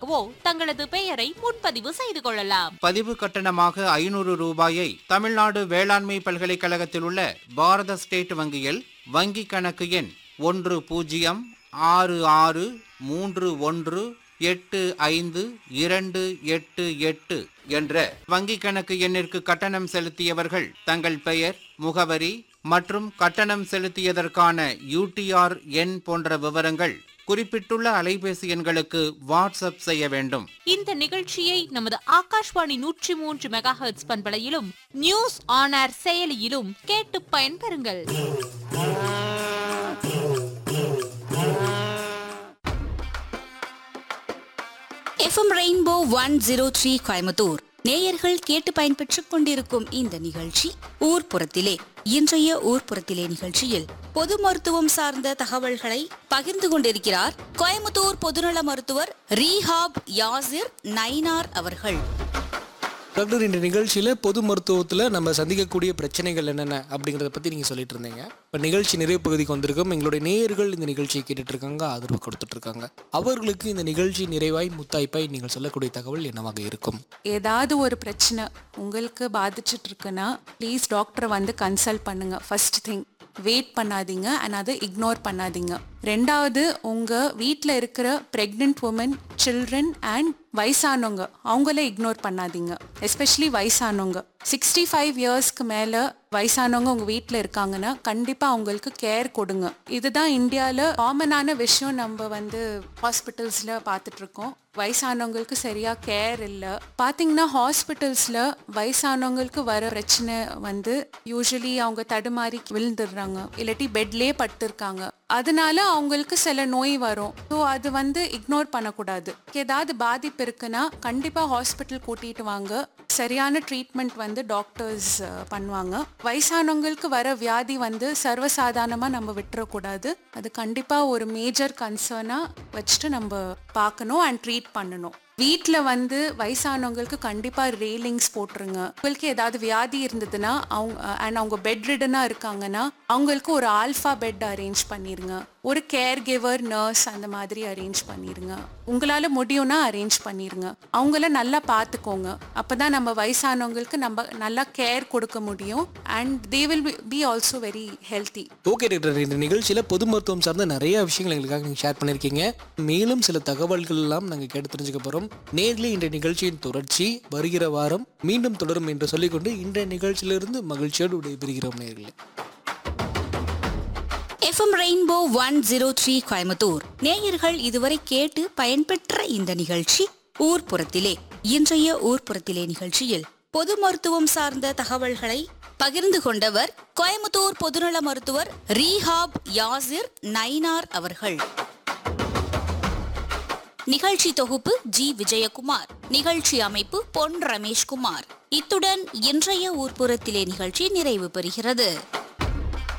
மூலமாகவோ தங்களது பெயரை முன்பதிவு செய்து கொள்ளலாம் பதிவு கட்டணமாக ஐநூறு ரூபாயை தமிழ்நாடு வேளாண்மை பல்கலைக்கழகத்தில் உள்ள பாரத ஸ்டேட் வங்கியில் வங்கி கணக்கு எண் ஒன்று பூஜ்ஜியம் ஆறு ஆறு மூன்று ஒன்று எட்டு ஐந்து இரண்டு எட்டு எட்டு என்ற வங்கி கணக்கு எண்ணிற்கு கட்டணம் செலுத்தியவர்கள் தங்கள் பெயர் முகவரி மற்றும் கட்டணம் செலுத்தியதற்கான யூடிஆர் எண் போன்ற விவரங்கள் குறிப்பிட்டுள்ள அலைபேசி எண்களுக்கு வாட்ஸ்அப் செய்ய வேண்டும் இந்த நிகழ்ச்சியை நமது ஆகாஷ்வாணி நூற்றி மூன்று மெகா ஹெர்ட்ஸ் பண்பலையிலும் நியூஸ் ஆன் ஏர் செயலியிலும் கேட்டு பயன்பெறுங்கள் FM Rainbow one zero three Coimbatore நேயர்கள் கேட்டு பயன்பெற்றுக் கொண்டிருக்கும் இந்த நிகழ்ச்சி ஊர்ப்புறத்திலே இன்றைய ஊர்ப்புறத்திலே நிகழ்ச்சியில் பொது மருத்துவம் சார்ந்த தகவல்களை பகிர்ந்து கொண்டிருக்கிறார் கோயம்புத்தூர் பொதுநல மருத்துவர் ரீஹாப் யாசிர் நைனார் அவர்கள் டாக்டர் இந்த நிகழ்ச்சியில் பொது மருத்துவத்தில் நம்ம சந்திக்கக்கூடிய பிரச்சனைகள் என்னென்ன அப்படிங்கிறத பற்றி நீங்கள் சொல்லிட்டு இருந்தீங்க இப்போ நிகழ்ச்சி நிறைவு பகுதிக்கு வந்திருக்கோம் எங்களுடைய நேயர்கள் இந்த நிகழ்ச்சியை கேட்டுட்டு இருக்காங்க ஆதரவு கொடுத்துட்டு இருக்காங்க அவர்களுக்கு இந்த நிகழ்ச்சி நிறைவாய் முத்தாய்ப்பாய் நீங்கள் சொல்லக்கூடிய தகவல் என்னவாக இருக்கும் ஏதாவது ஒரு பிரச்சனை உங்களுக்கு பாதிச்சுட்டு இருக்குன்னா ப்ளீஸ் டாக்டரை வந்து கன்சல்ட் பண்ணுங்க ஃபர்ஸ்ட் திங் வெயிட் பண்ணாதீங்க அண்ட் அதை இக்னோர் பண்ணாதீங்க ரெண்டாவது உங்கள் வீட்டில் இருக்கிற ப்ரெக்னென்ட் உமன் சில்ட்ரன் அண்ட் வயசானவங்க அவங்கள இக்னோர் பண்ணாதீங்க எஸ்பெஷலி வயசானவங்க சிக்ஸ்டி ஃபைவ் இயர்ஸ்க்கு மேலே வயசானவங்க உங்கள் வீட்டில் இருக்காங்கன்னா கண்டிப்பாக அவங்களுக்கு கேர் கொடுங்க இதுதான் இந்தியாவில் காமனான விஷயம் நம்ம வந்து ஹாஸ்பிட்டல்ஸில் பார்த்துட்டு இருக்கோம் வயசானவங்களுக்கு சரியா கேர் இல்லை பார்த்தீங்கன்னா ஹாஸ்பிட்டல்ஸில் வயசானவங்களுக்கு வர பிரச்சனை வந்து யூஸ்வலி அவங்க தடுமாறி விழுந்துடுறாங்க இல்லாட்டி பெட்லேயே படுத்திருக்காங்க அதனால அவங்களுக்கு சில நோய் வரும் ஸோ அது வந்து இக்னோர் பண்ணக்கூடாது ஏதாவது பாதிப்பு இருக்குன்னா கண்டிப்பாக ஹாஸ்பிட்டல் கூட்டிட்டு வாங்க சரியான ட்ரீட்மெண்ட் வந்து டாக்டர்ஸ் பண்ணுவாங்க வயசானவங்களுக்கு வர வியாதி வந்து சர்வசாதாரணமாக நம்ம விட்டுறக்கூடாது அது கண்டிப்பாக ஒரு மேஜர் கன்சர்னாக வச்சுட்டு நம்ம பார்க்கணும் அண்ட் ட்ரீட் பண்ணணும் வீட்டில் வந்து வயசானவங்களுக்கு கண்டிப்பாக ரெயிலிங்ஸ் போட்டுருங்க உங்களுக்கு ஏதாவது வியாதி இருந்ததுன்னா அவங்க அண்ட் அவங்க பெட் ரிடனாக இருக்காங்கன்னா அவங்களுக்கு ஒரு ஆல்ஃபா பெட் அரேஞ்ச் பண்ணிருங்க ஒரு கேர் கிவர் நர்ஸ் அந்த மாதிரி அரேஞ்ச் பண்ணிருங்க உங்களால் முடியும்னா அரேஞ்ச் பண்ணிருங்க அவங்கள நல்லா பார்த்துக்கோங்க அப்போ தான் நம்ம வயசானவங்களுக்கு நம்ம நல்லா கேர் கொடுக்க முடியும் and they will be also very healthy okay doctor இந்த நிகழ்ச்சியில் பொது மருத்துவம் சார்ந்த நிறைய விஷயங்கள் எங்களுக்காக நீங்கள் ஷேர் பண்ணியிருக்கீங்க மேலும் சில தகவல்கள் எல்லாம் நாங்கள் கேட்டு தெரிஞ்சுக்க போகிறோம் நேர்ல இந்த நிகழ்ச்சியின் தொடர்ச்சி வருகிற வாரம் மீண்டும் தொடரும் என்று சொல்லிக்கொண்டு இன்றைய நிகழ்ச்சியிலிருந்து மகிழ்ச்சியோடு விடைபெறுகிறோம் நேர்களே FM Rainbow one zero three Coimbatore நேயர்கள் இதுவரை கேட்டு பயன்பெற்ற இந்த நிகழ்ச்சி ஊர்ப்புறத்திலே இன்றைய ஊர்ப்புறத்திலே நிகழ்ச்சியில் பொது மருத்துவம் சார்ந்த தகவல்களை பகிர்ந்து கொண்டவர் கோயம்புத்தூர் பொதுநல மருத்துவர் ரீஹாப் யாசிர் நைனார் அவர்கள் நிகழ்ச்சி தொகுப்பு ஜி விஜயகுமார் நிகழ்ச்சி அமைப்பு பொன் ரமேஷ்குமார் இத்துடன் இன்றைய ஊர்ப்புறத்திலே நிகழ்ச்சி நிறைவு பெறுகிறது